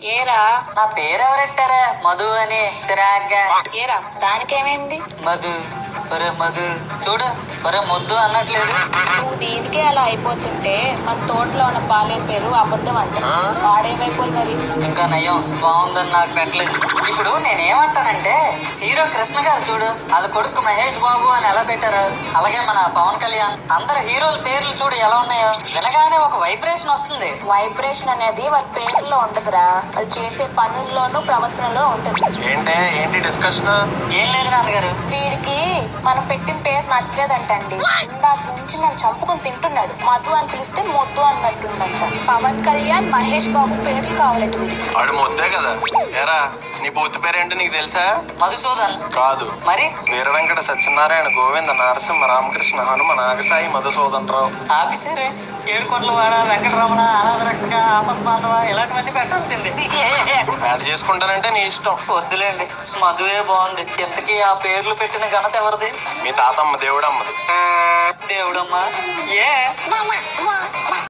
ఏరా నా పేరు ఎవరెట్టారా మధు అని సిరాగ్గా ఏరా దానికేమైంది మధు ఒరే మధు చూడు ఒరే మొద్దు అన్నట్లేదు నువ్వు దీనికే అలా అయిపోతుంటే మన తోటలో ఉన్న పాలేరు పేరు అబద్ధం అంట వాడేమైపోయి మరి ఇంకా నయం బాగుందని నాకు పెట్టలేదు ఇప్పుడు నేనేమంటానంటే హీరో కృష్ణ గారు చూడు వాళ్ళ కొడుకు మహేష్ బాబు అని ఎలా పెట్టారు అలాగే మన పవన్ కళ్యాణ్ అందరు హీరోల పేర్లు చూడు ఎలా ఉన్నాయో వినగానే ఒక వైబ్రేషన్ వస్తుంది వైబ్రేషన్ అనేది వాళ్ళ పేరులో ఉండదురా వాళ్ళు చేసే పనుల్లోనూ ప్రవర్తనలో ఉంటుంది ఏంటే ఏంటి డిస్కషన్ ఏం లేదు నాన్నగారు వీడికి మనం పెట్టిన పేరు నచ్చలేదంటండి ఇందాక నుంచి నన్ను చంపుకొని తింటున్నాడు మధు అని పిలిస్తే మొద్దు అన్నట్టుందంట పవన్ కళ్యాణ్ మహేష్ బాబు పేర్లు కావాలట వీడికి వాడు మొద్దే కదా ఎరా నీ పూర్తి పేరేంటి నీకు తెలుసా మధుసూదన్ కాదు మరి వీర వెంకట సత్యనారాయణ గోవింద నరసింహ రామకృష్ణ హనుమ నాగసాయి మధుసూదన్ రావు ఆఫీసరే ఏడుకొండలవాడ వెంకటరమణ అనాథ రక్షక ఆపత్ బాంధవ ఇలాంటివన్నీ పెట్టాల్సింది యాడ్ చేసుకుంటానంటే నీ ఇష్టం వద్దులేండి మధువే బాగుంది ఇంతకీ ఆ పేర్లు పెట్టిన ఘనత ఎవరిది మీ తాతమ్మ దేవుడమ్మది దేవుడమ్మా ఏ